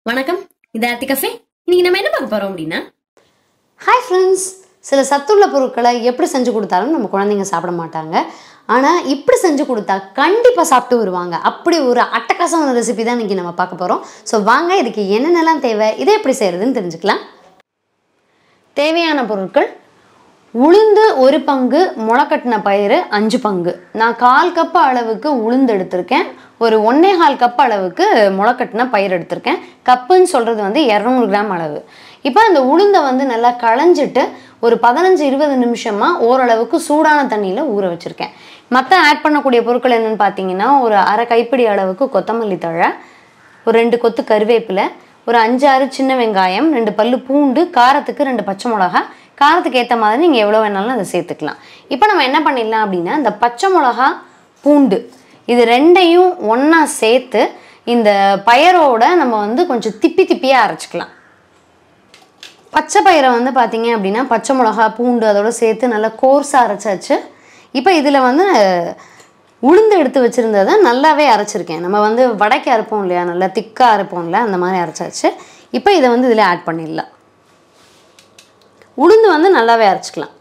வணக்கம் இது ஆர்த்தி கஃபே இன்னைக்கு நம்ம என்ன பார்க்க போறோம் அப்படின்னா ஹாய் ஃப்ரெண்ட்ஸ் சில சத்துள்ள பொருட்களை எப்படி செஞ்சு கொடுத்தாலும் நம்ம குழந்தைங்க சாப்பிட மாட்டாங்க ஆனால் இப்படி செஞ்சு கொடுத்தா கண்டிப்பாக சாப்பிட்டு வருவாங்க அப்படி ஒரு அட்டகாசமான ரெசிபி தான் இன்றைக்கி நம்ம பார்க்க போகிறோம் ஸோ வாங்க இதுக்கு என்னென்னலாம் தேவை இதை எப்படி செய்கிறதுன்னு தெரிஞ்சுக்கலாம் தேவையான பொருட்கள் உளுந்து ஒரு பங்கு முளைக்கட்டின பயிறு அஞ்சு பங்கு நான் கால் கப் அளவுக்கு உளுந்து எடுத்திருக்கேன் ஒரு ஒன்னே கால் கப் அளவுக்கு முளைக்கட்டின பயிர் எடுத்திருக்கேன் கப்புன்னு சொல்கிறது வந்து இரநூறு கிராம் அளவு இப்போ அந்த உளுந்தை வந்து நல்லா களைஞ்சிட்டு ஒரு பதினஞ்சு இருபது நிமிஷமாக ஓரளவுக்கு சூடான தண்ணியில் ஊற வச்சுருக்கேன் மற்ற ஆட் பண்ணக்கூடிய பொருட்கள் என்னென்னு பார்த்தீங்கன்னா ஒரு அரை கைப்பிடி அளவுக்கு கொத்தமல்லி தழை ஒரு ரெண்டு கொத்து கருவேப்பிலை ஒரு அஞ்சாறு சின்ன வெங்காயம் ரெண்டு பல்லு பூண்டு காரத்துக்கு ரெண்டு பச்சை மிளகா காரத்துக்கு ஏற்ற மாதிரி நீங்கள் எவ்வளோ வேணாலும் அதை சேர்த்துக்கலாம் இப்போ நம்ம என்ன பண்ணிடலாம் அப்படின்னா இந்த பச்சை மிளகா பூண்டு இது ரெண்டையும் ஒன்றா சேர்த்து இந்த பயரோட நம்ம வந்து கொஞ்சம் திப்பி திப்பியாக அரைச்சிக்கலாம் பச்சை பயிரை வந்து பார்த்தீங்க அப்படின்னா பச்சை மிளகா பூண்டு அதோட சேர்த்து நல்லா கோர்ஸாக அரைச்சாச்சு இப்போ இதில் வந்து உளுந்து எடுத்து வச்சுருந்ததை நல்லாவே அரைச்சிருக்கேன் நம்ம வந்து வடைக்கு அரைப்போம் இல்லையா நல்லா திக்காக அரைப்போம்ல அந்த மாதிரி அரைச்சாச்சு இப்போ இதை வந்து இதில் ஆட் பண்ணிடலாம் உளுந்து வந்து நல்லாவே அரைச்சிக்கலாம்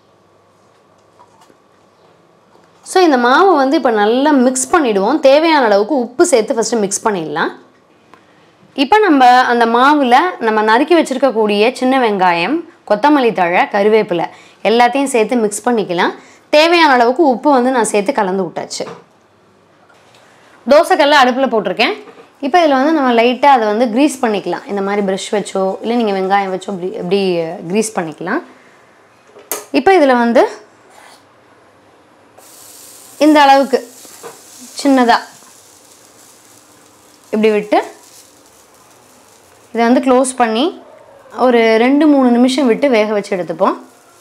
ஸோ இந்த மாவை வந்து இப்போ நல்லா மிக்ஸ் பண்ணிவிடுவோம் தேவையான அளவுக்கு உப்பு சேர்த்து ஃபஸ்ட்டு மிக்ஸ் பண்ணிடலாம் இப்போ நம்ம அந்த மாவில் நம்ம நறுக்கி வச்சுருக்கக்கூடிய சின்ன வெங்காயம் கொத்தமல்லி தழை கருவேப்பிலை எல்லாத்தையும் சேர்த்து மிக்ஸ் பண்ணிக்கலாம் தேவையான அளவுக்கு உப்பு வந்து நான் சேர்த்து கலந்து விட்டாச்சு தோசைக்கல்ல அடுப்பில் போட்டிருக்கேன் இப்போ இதில் வந்து நம்ம லைட்டாக அதை வந்து க்ரீஸ் பண்ணிக்கலாம் இந்த மாதிரி ப்ரஷ் வச்சோ இல்லை நீங்கள் வெங்காயம் வச்சோ இப்படி இப்படி க்ரீஸ் பண்ணிக்கலாம் இப்போ இதில் வந்து இந்த அளவுக்கு சின்னதாக இப்படி விட்டு இதை வந்து க்ளோஸ் பண்ணி ஒரு ரெண்டு மூணு நிமிஷம் விட்டு வேக வச்சு எடுத்துப்போம்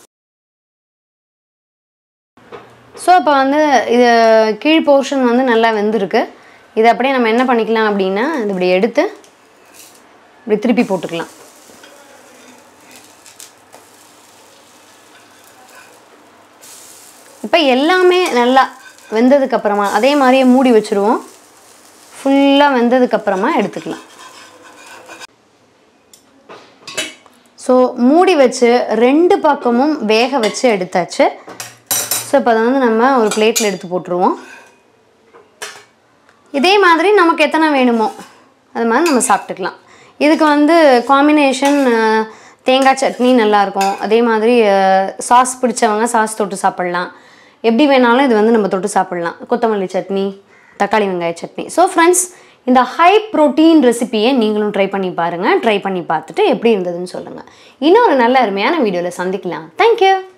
ஸோ இப்போ வந்து இது கீழ் போர்ஷன் வந்து நல்லா வெந்திருக்கு இதை அப்படியே நம்ம என்ன பண்ணிக்கலாம் அப்படின்னா இது இப்படி எடுத்து இப்படி திருப்பி போட்டுக்கலாம் இப்போ எல்லாமே நல்லா வெந்ததுக்கப்புறமா அதே மாதிரியே மூடி வச்சுருவோம் ஃபுல்லாக வெந்ததுக்கப்புறமா எடுத்துக்கலாம் ஸோ மூடி வச்சு ரெண்டு பக்கமும் வேக வச்சு எடுத்தாச்சு ஸோ இப்போ அதை வந்து நம்ம ஒரு பிளேட்டில் எடுத்து போட்டுருவோம் இதே மாதிரி நமக்கு எத்தனை வேணுமோ அது மாதிரி நம்ம சாப்பிட்டுக்கலாம் இதுக்கு வந்து காம்பினேஷன் தேங்காய் சட்னி நல்லாயிருக்கும் அதே மாதிரி சாஸ் பிடிச்சவங்க சாஸ் தொட்டு சாப்பிட்லாம் எப்படி வேணாலும் இது வந்து நம்ம தொட்டு சாப்பிட்லாம் கொத்தமல்லி சட்னி தக்காளி வெங்காய சட்னி ஸோ ஃப்ரெண்ட்ஸ் இந்த ஹை ப்ரோட்டீன் ரெசிபியை நீங்களும் ட்ரை பண்ணி பாருங்கள் ட்ரை பண்ணி பார்த்துட்டு எப்படி இருந்ததுன்னு சொல்லுங்கள் இன்னும் ஒரு நல்ல அருமையான வீடியோவில் சந்திக்கலாம் தேங்க்யூ